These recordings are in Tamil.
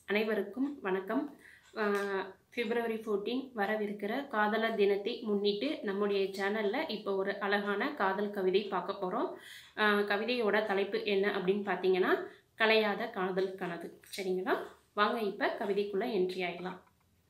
அனைவருக்கும் வணக்கம் பிப்ரவரி ஃபோர்டீன் வரவிருக்கிற காதலர் தினத்தை முன்னிட்டு நம்முடைய சேனலில் இப்போ ஒரு அழகான காதல் கவிதை பார்க்க போகிறோம் கவிதையோட தலைப்பு என்ன அப்படின்னு பார்த்தீங்கன்னா கலையாத காதல் கனவு சரிங்களா வாங்க இப்போ கவிதைக்குள்ளே என்ட்ரி ஆகிடலாம்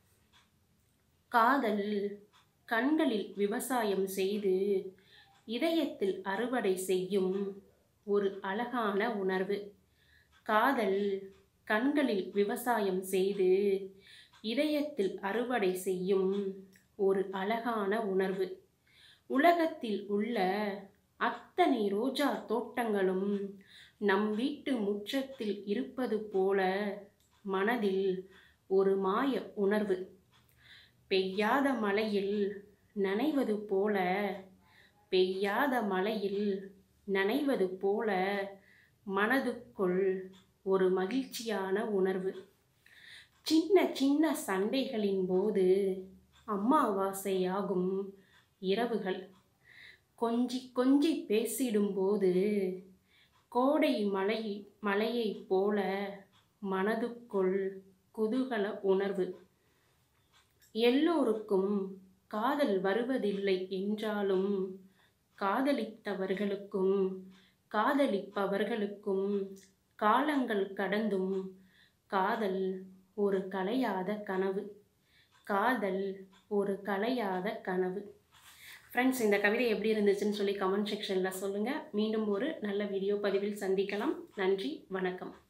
காதல் கண்களில் விவசாயம் செய்து இதயத்தில் அறுவடை செய்யும் ஒரு அழகான உணர்வு காதல் கண்களில் விவசாயம் செய்து இதயத்தில் அறுவடை செய்யும் ஒரு அழகான உணர்வு உலகத்தில் உள்ள அத்தனை ரோஜா தோட்டங்களும் நம் வீட்டு முற்றத்தில் இருப்பது போல மனதில் ஒரு மாய உணர்வு பெய்யாத மழையில் நனைவது போல பெய்யாத மழையில் நனைவது போல மனதுக்குள் ஒரு மகிழ்ச்சியான உணர்வு சின்ன சின்ன சண்டைகளின் போது அம்மாவாசையாகும் இரவுகள் கொஞ்சி கொஞ்சி பேசிடும்போது கோடை மலை மலையைப் போல மனதுக்குள் குதூகல உணர்வு எல்லோருக்கும் காதல் வருவதில்லை என்றாலும் காதலித்தவர்களுக்கும் காதலிப்பவர்களுக்கும் காலங்கள் கடந்தும் காதல் ஒரு கலையாத கனவு காதல் ஒரு கலையாத கனவு ஃப்ரெண்ட்ஸ் இந்த கவிதை எப்படி இருந்துச்சுன்னு சொல்லி கமெண்ட் செக்ஷனில் சொல்லுங்கள் மீண்டும் ஒரு நல்ல வீடியோ பதிவில் சந்திக்கலாம் நன்றி வணக்கம்